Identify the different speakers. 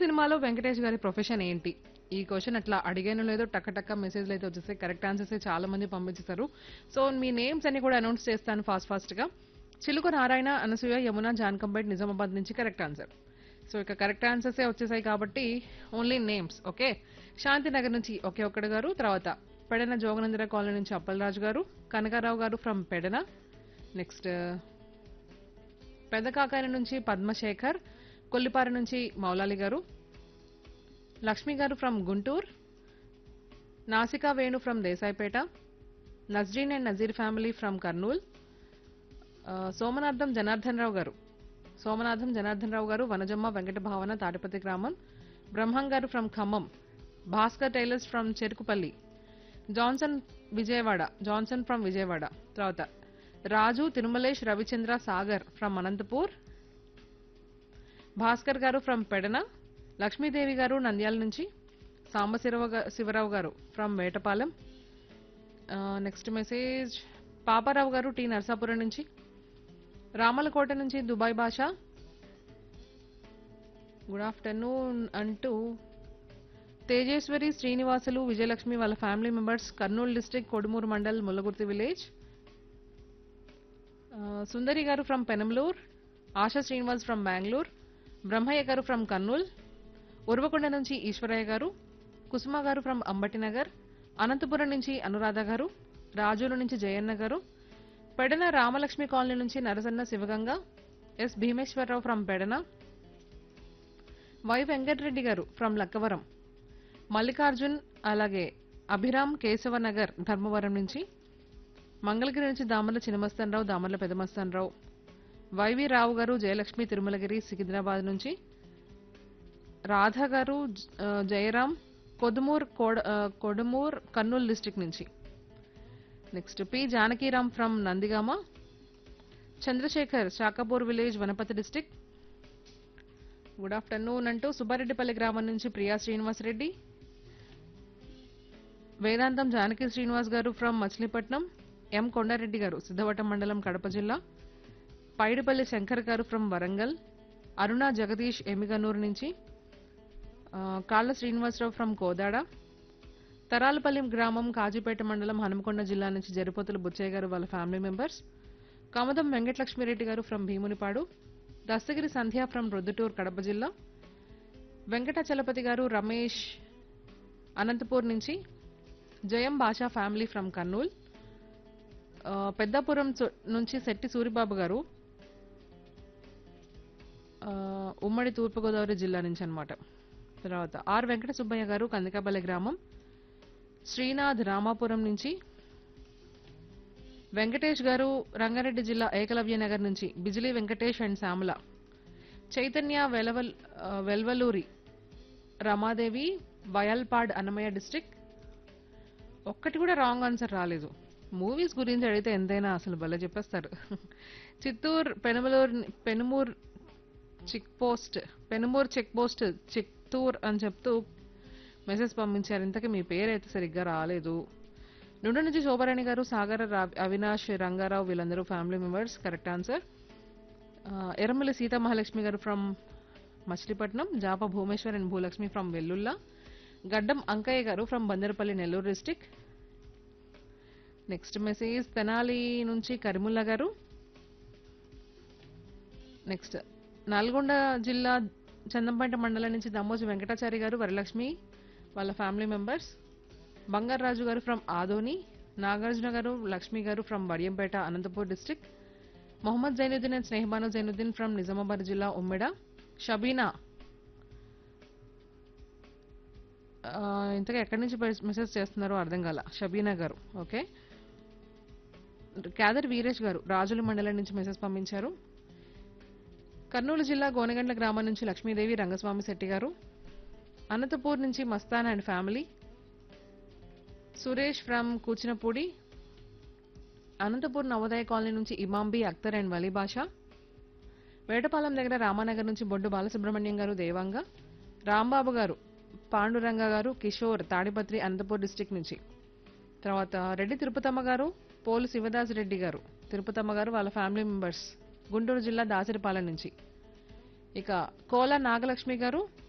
Speaker 1: సినిమాలో వెంకటేష్ గారి ప్రొఫెషన్ ఏంటి ఈ క్వశ్చన్ అట్లా అడిగాను లేదో టక్క టక్క మెసేజ్లు అయితే వచ్చేసాయి కరెక్ట్ ఆన్సర్స్ చాలా మంది పంపించేశారు సో మీ నేమ్స్ అన్ని కూడా అనౌన్స్ చేస్తాను ఫాస్ట్ ఫాస్ట్ గా చిలుక నారాయణ అనసూయ యమున జాన్కంబెట్ నిజామాబాద్ నుంచి కరెక్ట్ ఆన్సర్ సో ఇక కరెక్ట్ ఆన్సర్సే వచ్చేసాయి కాబట్టి ఓన్లీ నేమ్స్ ఓకే శాంతినగర్ నుంచి ఒకే ఒక్కడు గారు తర్వాత పెడన జోగనందర కాలనీ నుంచి అప్పలరాజు గారు కనకారావు గారు ఫ్రమ్ పెడన నెక్స్ట్ పెద్దకాకాని నుంచి పద్మశేఖర్ కొల్లిపార నుంచి మౌలాలి గారు లక్ష్మి గారు ఫ్రమ్ గుంటూరు నాసికా Venu from Desaipet Nazreen and Nazeer family from Kurnool ఆ, సోమనాథం జనార్దన్ రావు గారు సోమనాథం జనార్దన్ రావు గారు వనజమ్మ వెంకట భావన తాటిపతి గ్రామం Brahmam garu from Khammam Bhaskar tailors from Cherukupalli Johnson Vijayawada Johnson from Vijayawada తర్వాత రాజు తిరుమలేష్ రవిచంద్ర సాగర్ ఫ్రమ్ అనంతపూర్ భాస్కర్ గారు ఫ్రమ్ పెడన లక్ష్మీదేవి గారు నంద్యాల నుంచి సాంబశిరవ గా- Sivarao garu from Vetapalem next message Paparao garu T Narsapuram నుంచి రామలకోట నుంచి దుబాయ్ భాష గుడ్ ఆఫ్టర్నూన్ అంటూ తేజేశ్వరి శ్రీనివాసులు విజయలక్ష్మి వాళ్ళ family members Kurnool district Kodumuru mandal Mullagurthi village ఆ, Sundari garu from Penamalur Asha Srinivas from Bengaluru Brahmayya garu from Kurnool Uravakonda నుంచి ఈశ్వరయ్య గారు కుసుమ గారు ఫ్రమ్ అంబటినగర్ అనంతపురం నుంచి అనురాధ గారు రాజుల నుంచి జయన్న గారు పెడన రామలక్ష్మి కాలనీ నుంచి Narasanna Sivaganga S Bhimeswararao from Pedana Y Venkatareddy garu from Lakkavaram Mallikarjun అలాగే అభిరామ్ కేశవనగర్ ధర్మవరం నుంచి మంగళగిరి నుంచి దామర్ల చిన్నమస్తానరావు దామర్ల పెదమస్తానరావు వైవి రావు గారు జయలక్ష్మి తిరుమలగిరి సికింద్రాబాద్ నుంచి రాధ గారు జ- ఆ, జయరాం కొదుమూర్ కోడ ఆ, కొడుమూర్ కర్నూలు డిస్టిక్ నుంచి next P Janakiram from Nandigama Chandrasekhar Shakapur village Vanapathi district good afternoon అంటూ సుబ్బారెడ్డిపల్లి గ్రామం నుంచి ప్రియా శ్రీనివాస్ రెడ్డి వేదాంతం జానకి శ్రీనివాస్ గారు ఫ్రమ్ మచిలీపట్నం ఎం కొండారెడ్డి గారు సిద్ధవటం మండలం కడప జిల్లా పైడిపల్లి శంకర్ గారు ఫ్రమ్ వరంగల్ అరుణ జగదీష్ ఎమిగనూరు నుంచి ఆ, కాళ్ళ శ్రీనివాసరావు ఫ్రమ్ కోదాడ తరాలపల్లి గ్రామం కాజీపేట మండలం హనుమకొండ జిల్లా నుంచి జరిపోతుల బుచ్చయ్య గారు వాళ్ళ family members Kamadam Venkatalakshmireddy garu from Bhimunipadu Dastagiri Sandhya from Roddutur Kadapa జిల్లా వెంకటాచలపతి గారు రమేష్ అనంతపూర్ నుంచి జయం భాషా ఫ్యామిలీ ఫ్రమ్ కర్నూల్ ఆ, పెద్దాపురం సు- నుంచి శెట్టి సూరిబాబు గారు ఆ, ఉమ్మడి తూర్పుగోదావరి జిల్లా నుంచి అన్నమాట తర్వాత ఆర్ వెంకట సుబ్బయ్య గారు కందికాపల్లి గ్రామం శ్రీనాథ్ రామాపురం నుంచి వెంకటేష్ గారు రంగారెడ్డి జిల్లా ఏకలవ్య నగర్ నుంచి బిజిలీ వెంకటేష్ అండ్ శ్యామల చైతన్య వెలవల్ ఆ, వెల్వలూరి రమాదేవి వయల్పాడ్ అన్నమయ్య డిస్ట్రిక్ట్ ఒక్కటి కూడా రాంగ్ ఆన్సర్ రాలేదు మూవీస్ గురించి అడిగితే ఎంతైనా అసలు భలే చెప్పేస్తారు Chittoor Penamaluru Penumur check post Penumuru check post Chittoor అని చెప్తూ మెసేజ్ పంపించారు ఇంతకీ మీ పేరు అయితే సరిగ్గా రాలేదు నుండి నుంచి శోభరాణి గారు సాగర రా- అవినాష్ రంగారావు వీళ్ళందరూ family members correct answer Erramalli Sita Mahalakshmi garu from Machilipatnam జాప Bhumeshwar and Bhulakshmi from Vellulla Gaddam Ankayya garu from Bandarapalli Nellore district next message Tenali నుంచి కరిముల్లా గారు నెక్స్ట్ నల్గొండ జిల్లా చందంపేట మండలం నుంచి దమ్మోజు వెంకటాచారి గారు వరలక్ష్మి వాళ్ళ ఫ్యామిలీ మెంబర్స్ బంగారాజు గారు from Adoni Nagarjuna garu Lakshmi garu from Vadiyampeta Anantapur district Mohammed Zainuddin and Snehabanu Zainuddin from Nizamabad జిల్లా ఉమ్మెడ షబీనా ఆ, ఇంతగా ఎక్కడి నుంచి మెసేజ్ చేస్తున్నారో అర్థం కాల షబీనా గారు ఓకే క్యాదర్ వీరేష్ గారు రాజుల మండలం నుంచి మెసేజ్ పంపించారు కర్నూలు జిల్లా గోనగండ్ల గ్రామం నుంచి లక్ష్మీదేవి రంగస్వామి శెట్టి గారు అనంతపూర్ నుంచి Mastan and family Suresh from Kuchinapudi Anantapur Navodaya colony నుంచి ఇమాంబి అఖ్తర్ అండ్ వలీ బాషా వేటపాలెం దగ్గర రామానగర్ నుంచి బొడ్డు బాలసుబ్రహ్మణ్యం గారు దేవాంగ రాంబాబు గారు పాండురంగ గారు కిషోర్ తాడిపత్రి అనంతపూర్ డిస్టిక్ నుంచి తర్వాత రెడ్డి తిరుపతమ్మ గారు పోలు శివదాస్ రెడ్డి గారు తిరుపతమ్మ గారు వాళ్ళ ఫ్యామిలీ మెంబర్స్ గుంటూరు జిల్లా దాసరిపాలెం నుంచి ఇక కోల నాగలక్ష్మి గారు